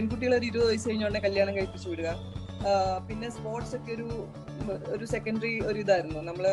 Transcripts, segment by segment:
പെൺകുട്ടികൾ ഒരു ഇരുപത് വയസ്സ് കഴിഞ്ഞോണ്ട് കല്യാണം കഴിപ്പിച്ചു വിടുക ആ, പിന്നെ സ്പോർട്സ് ഒക്കെ ഒരു ഒരു സെക്കൻഡറി ഒരു ഇതായിരുന്നു നമ്മള്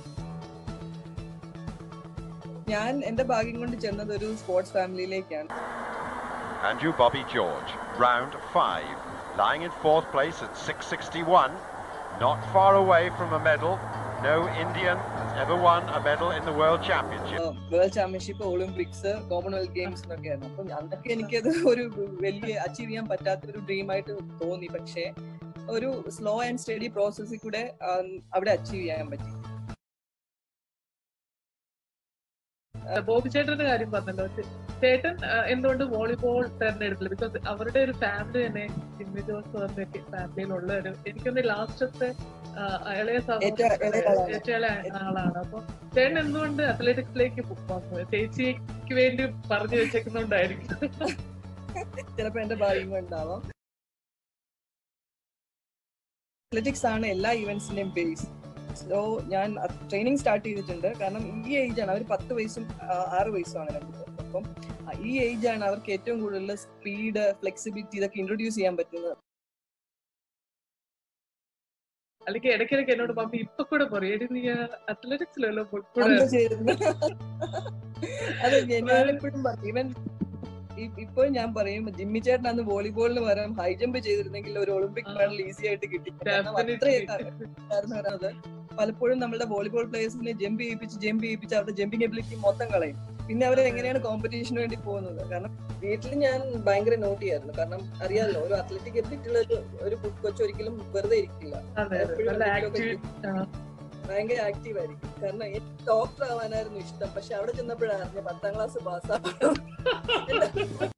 ഞാൻ എന്റെ ഭാഗ്യം കൊണ്ട് ചെന്നത് ഒരു സ്പോർട്സ് ഫാമിലിയിലേക്കാണ് Andrew Bobby George, round five, lying in fourth place at 661, not far away from a medal. No Indian has ever won a medal in the World Championship. World championship Olympics Commonwealth games എന്നൊക്കെ ആയിരുന്നു അപ്പം അന്നൊക്കെ എനിക്കത് ഒരു വലിയ achieve ചെയ്യാൻ പറ്റാത്ത ഒരു ഡ്രീം ആയിട്ട് തോന്നി പക്ഷേ ഒരു സ്ലോ ആൻഡ് സ്റ്റഡി പ്രോസസ്സിൽ കൂടെ ആ, അവിടെ അച്ചീവ് ചെയ്യാൻ പറ്റി ബോബി ചേട്ടന്റെ കാര്യം പറഞ്ഞല്ലോ ചേ- ചേട്ടൻ ആ, എന്തുകൊണ്ട് വോളിബോൾ തെരഞ്ഞെടുത്തില്ല ബിക്കോസ് അവരുടെ ഒരു ഫാമിലി തന്നെ ജിമ്മി ജോസ് പറഞ്ഞ ഫാമിലിയിലുള്ള ഒരു എനിക്കൊന്ന് ലാസ്റ്റത്തെ ആ, ഇളയ സഹോദരൻ ഏറ്റവും ഇളയ ആളാണ്. ഏറ്റവും ഇളയ ആളാണ് അപ്പൊ ചേട്ടൻ എന്തുകൊണ്ട് അത്ലറ്റിക്സിലേക്ക് വന്നു ചേച്ചിക്ക് വേണ്ടി പറഞ്ഞു വെച്ചേക്കുന്നുണ്ടായിരിക്കും ചിലപ്പോ എന്റെ ഭാഗ്യം കൊണ്ടാവാം അത്ലറ്റിക്സ് ആണ് എല്ലാ ഇവന്റ്സിന്റെയും ബേസ് സോ ഞാൻ ട്രെയിനിങ് സ്റ്റാർട്ട് ചെയ്തിട്ടുണ്ട് കാരണം ഈ ഏജ് ആണ് അവർ പത്ത് വയസ്സും ആ, ആറ് വയസ്സുമാണ് രണ്ടുപേർക്കും അപ്പം ആ, ഈ ഏജ് ആണ് അവർക്ക് ഏറ്റവും കൂടുതൽ സ്പീഡ് ഫ്ലെക്സിബിലിറ്റി ഇതൊക്കെ ഇൻട്രൊഡ്യൂസ് ചെയ്യാൻ പറ്റുന്നത് അല്ലെങ്കിൽ ഇടയ്ക്കിടയ്ക്ക് എന്നോട് മമ്മി ഇപ്പൊ കൂടെ പറയും എടി നീ അത്ലറ്റിക്സിലല്ലോ കൂടെ അന്ന് ചെയ്തിരുന്നു അതെ ഞാനെപ്പോഴും പറയും ഇവൻ ഇപ്പോഴും ഞാൻ പറയും ജിമ്മി ചേട്ടൻ അന്ന് വോളിബോളിന് പകരം ഹൈ ജമ്പ് ചെയ്തിരുന്നെങ്കിൽ ഒരു ഒളിമ്പിക് ആ. മെഡൽ ഈസി ആയിട്ട് കിട്ടി കാരണം Definitely. അത്രയും പറയുന്നത് പലപ്പോഴും നമ്മുടെ വോളിബോൾ പ്ലേയേഴ്സിനെ ജമ്പ് ചെയ്യിപ്പിച്ച് ജമ്പ് ചെയ്യിപ്പിച്ച് അവരുടെ ജമ്പിങ് എബിലിറ്റി മൊത്തം കളയും പിന്നെ അവർ എങ്ങനെയാണ് കോമ്പറ്റീഷന് വേണ്ടി പോകുന്നത് കാരണം വീട്ടിൽ ഞാൻ ഭയങ്കര നോട്ട് ചെയ്യായിരുന്നു കാരണം അറിയാമല്ലോ ഒരു അത്ലറ്റിക് എബിലിറ്റി ഉള്ള ഒരു- ഒരു കൊച്ചൊരിക്കലും വെറുതെ ഇരിക്കില്ല അതെ അതെ നല്ല ആക്റ്റീവ് ഭയങ്കര ആക്റ്റീവ് ആയിരിക്കും കാരണം എനിക്ക് ഡോക്ടർ ആവാനായിരുന്നു ഇഷ്ടം പക്ഷെ അവിടെ ചെന്നപ്പോഴാണ് അറിഞ്ഞ പത്താം ക്ലാസ് പാസ്സാവണം